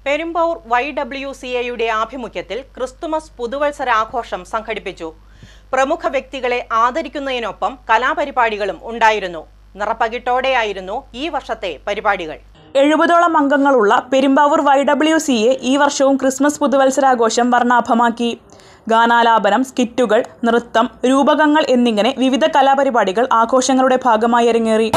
Perumbavoor Y W C എയുടെ ആഭിമുഖ്യത്തിൽ Christmas പുതുവത്സര ആഘോഷം സംഘടിപ്പിച്ചു പ്രമുഖ വ്യക്തികളെ ആദരിക്കുന്നതിനൊപ്പം കലാപരിപാടികളും ഉണ്ടായിരുന്നു നിറപ്പകിട്ടോടെയായിരുന്നു ഈ വർഷത്തെ പരിപാടികൾ എഴുപതോളം അംഗങ്ങളുള്ള Perumbavoor Y W C A ഈ വർഷവും ക്രിസ്മസ് പുതുവത്സരാഘോഷം വർണ്ണാഭമാക്കി ഗാനാലാപനം സ്കിറ്റുകൾ നൃത്തം രൂപകങ്ങൾ എന്നിങ്ങനെ വിവിധ കലാപരിപാടികൾ ആഘോഷങ്ങളുടെ ഭാഗമായി അരങ്ങേറി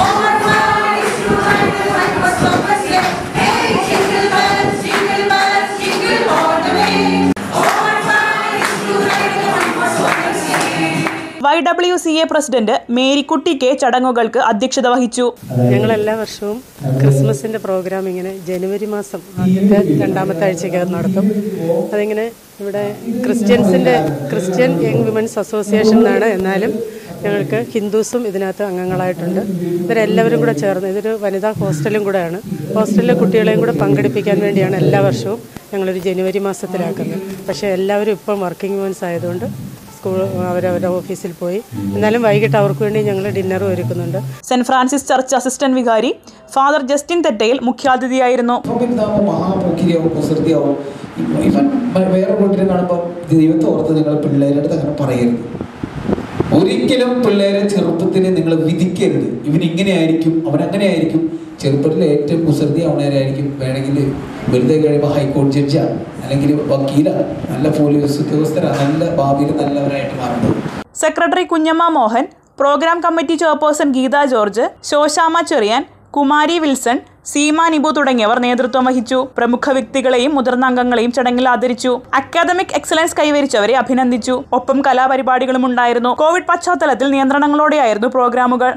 Y W C A president Marykutty K ചടങ്ങുകൾക്ക് അധ്യക്ഷത വഹിച്ചു ഞങ്ങൾ എല്ലാ വർഷവും ക്രിസ്മസിൻ്റെ പ്രോഗ്രാം ഇങ്ങനെ ജനുവരി മാസം ആദ്യത്തെ രണ്ടാമത്തെ ആഴ്ചക്കകത്ത് നടത്തും അതിങ്ങനെ ഇവിടെ ക്രിസ്ത്യൻസിൻ്റെ ക്രിസ്ത്യൻ യങ് വിമൻസ് അസോസിയേഷൻ എന്നാണ് എന്നാലും ഞങ്ങൾക്ക് ഹിന്ദുസും ഇതിനകത്ത് അംഗങ്ങളായിട്ടുണ്ട് ഇവരെല്ലാവരും കൂടെ ചേർന്ന് ഇതൊരു വനിതാ ഹോസ്റ്റലും കൂടെയാണ് ഹോസ്റ്റലിലെ കുട്ടികളെയും കൂടെ പങ്കെടുപ്പിക്കാൻ വേണ്ടിയാണ് എല്ലാ വർഷവും ഞങ്ങളൊരു ജനുവരി മാസത്തിലാക്കുന്നത് പക്ഷേ എല്ലാവരും ഇപ്പം വർക്കിംഗ് വുമൻസ് ആയതുകൊണ്ട് സ്കൂൾ അവരവരുടെ ഓഫീസിൽ പോയി എന്നാലും വൈകിട്ട് അവർക്ക് വേണ്ടി ഞങ്ങൾ ഡിന്നറും ഒരുക്കുന്നുണ്ട് സെന്റ് ഫ്രാൻസിസ് ചർച്ച് അസിസ്റ്റന്റ് വികാരി ഫാദർ ജസ്റ്റിൻ തെറ്റയിൽ മുഖ്യാതിഥിയായിരുന്നു ഇതാകുമ്പോൾ മഹാപോക്കിരിയാവും കുസൃതിയാവും ഇവ- ഇവൻ വ- വേറെ വീട്ടിൽ കാണുമ്പോൾ ദൈവത്തെ ഓർത്ത് നിങ്ങൾ പിള്ളേരുടെ അടുത്ത് അങ്ങനെ പറയരുത് ഒരിക്കലും പിള്ളേരെ ചെറുപ്പത്തിൽ നിങ്ങൾ വിധിക്കരുത് ഇവൻ ഇങ്ങനെ ആയിരിക്കും അവൻ അങ്ങനെ ആയിരിക്കും ചെറുപ്പത്തിൽ ഏറ്റവും കുസൃതി അവണേരായിരിക്കും വേണമെങ്കിൽ വെറുതെ കഴിയുമ്പോൾ ഹൈക്കോടതി ജഡ്ജാണ് അല്ലെങ്കിൽ വക്കീലാണ് നല്ല പോലീസ് ഉദ്യോഗസ്ഥരാണ് നല്ല ഭാവിയിൽ നല്ലവരായിട്ട് മാറുന്നത് secretary Kunjamma Mohan programme committee chairperson Geetha George Soshamma Cherian Kumari Wilson Seema Nibu തുടങ്ങിയവർ നേതൃത്വം വഹിച്ചു പ്രമുഖ വ്യക്തികളെയും മുതിർന്ന അംഗങ്ങളെയും ചടങ്ങിൽ ആദരിച്ചു അക്കാദമിക് എക്സലൻസ് കൈവരിച്ചവരെ അഭിനന്ദിച്ചു ഒപ്പം കലാപരിപാടികളും ഉണ്ടായിരുന്നു കോവിഡ് പശ്ചാത്തലത്തിൽ നിയന്ത്രണങ്ങളോടെയായിരുന്നു പ്രോഗ്രാമുകൾ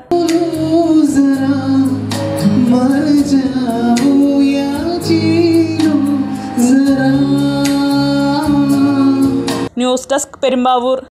ന്യൂസ് ഡെസ്ക് പെരുമ്പാവൂർ